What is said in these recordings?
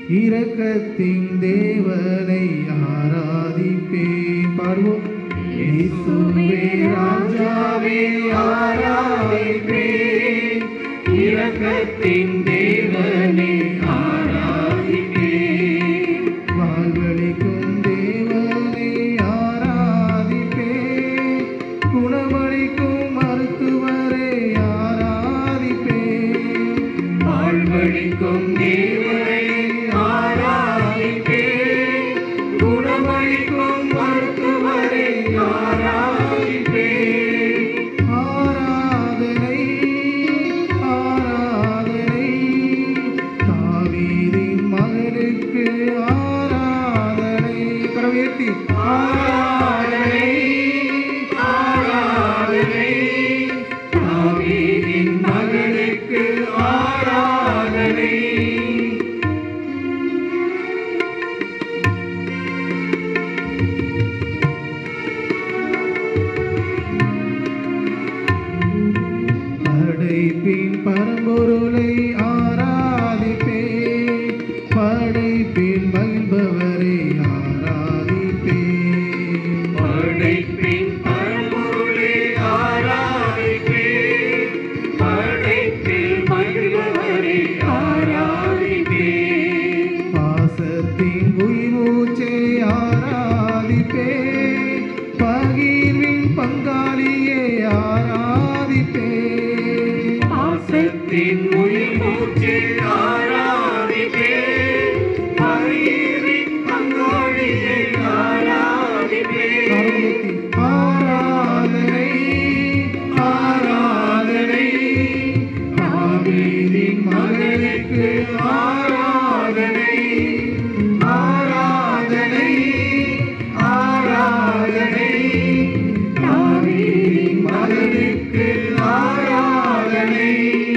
இரக்கத்தின் தேவனை ஆராதிப்பே பாடுவோம் இயேசுவே ராஜாவே ஆராதிப்பே இரக்கத்தின் தேவனே ஆராதிப்பே வாழ்வழிக்கும் தேவனை ஆராதிப்பே குணமளிக்கும் மருத்துவரை ஆராதிப்பே வாழ்வழிக்கும் தேவனை ஆராதிப்பே குணமளிக்கும் மருத்துவரை ஆராதிப்பே ஆராதனை ஆராதனை தாவீதின் மகனுக்கு ஆராதனை கரவேத்தி ஆராதனை ஆராதனை தாவீதின் மகனுக்கு ஆராதனை படைப்பின் பரம்பொருளை ஆராதிப்பே படைப்பின் மகிழ்பவரை ஆராதிப்பே படைப்பின் பரம்பொருளை ஆராதிப்பே படைப்பில் மகிழ்வரை ஆராதிப்பே பாசத்தின் உயிர்மூச்சை ஆராதிப்பே பகிர்வின் பங்காளியை ஆராதிப்பே பாசத்தின் உயிர் மூச்சு ஆராதிப்பே பயிரின் பங்காளியை ஆராதிப்பே ஆராதனை ஆராதனை தாவீதின் மகனுக்கு ஆராதனை ஆராதனை ஆராதனை தாவீதின் மகனுக்கு ஆராதனை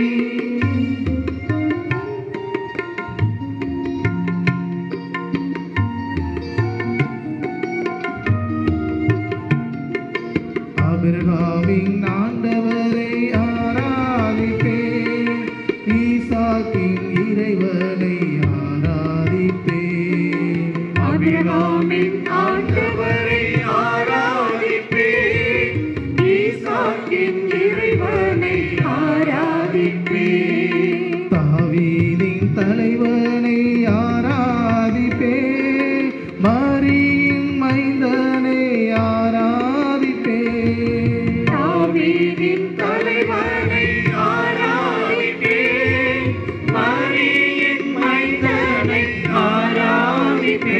ஆபிரகாமின் ஆண்டவரை ஆராதிப்பே ஈசாக்கின் இறைவனை ஆராதிப்பே அபிராமின் ஆண்டவரை ஆராதிப்பே ஈசாக்கின் இறைவனை ஆராதிப்பே தாவீதின் தலைவனை ஆராதிப்பே மரியின் மைந்தனை ஆராதிப்பே தாவீதின் தலைவனை ஆராதிப்பே மரியின் மைந்தனை ஆராதிப்பே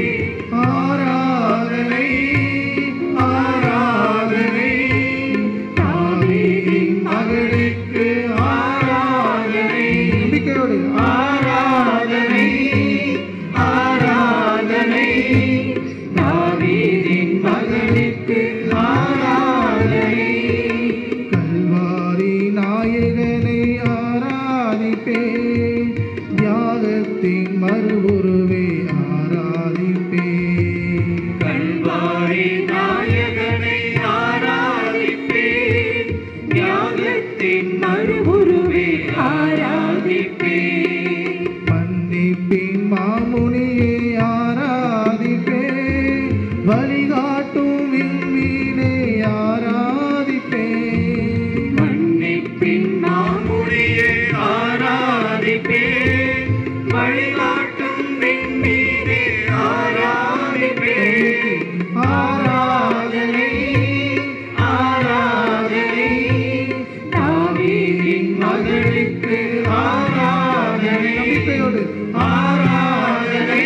ஆராதனை ஆராதனை தாவீதின் மகனுக்கு ஆராதனை நம்பிக்கையோடு ஆராதனை ஆராதனை தாவீதின் மகனுக்கு ஆராதனை கல்வாரி நாயகனை ஆராதிப்பே தியாகத்தின் மறுவுருவே ஆராதிப்பே கல்வாரி நாயகனை ஆராதிப்பே தியாகத்தின் மறுவுருவே ஆராதிப்பே மன்னிப்பின் மாமுனியை ஆராதிப்பே வழிகாட்டும் விண்மீனை ஆராதிப்பே மன்னிப்பின் மாமுடியை ஆராதிப்பே வழிகாட்டும் விண்மீனே ஆராதிப்பே ஆராதனை ஆராதனை தாவீதின் மகனுக்கு ஆராதனை நம்பிக்கையோடு ஆராதனை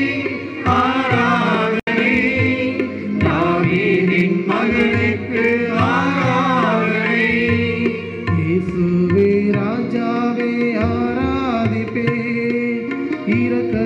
ஆராதனை தாவீதின் மகனுக்கு ஆராதனை இயேசுவே ராஜாவே ஆராதிப்பே இரக்க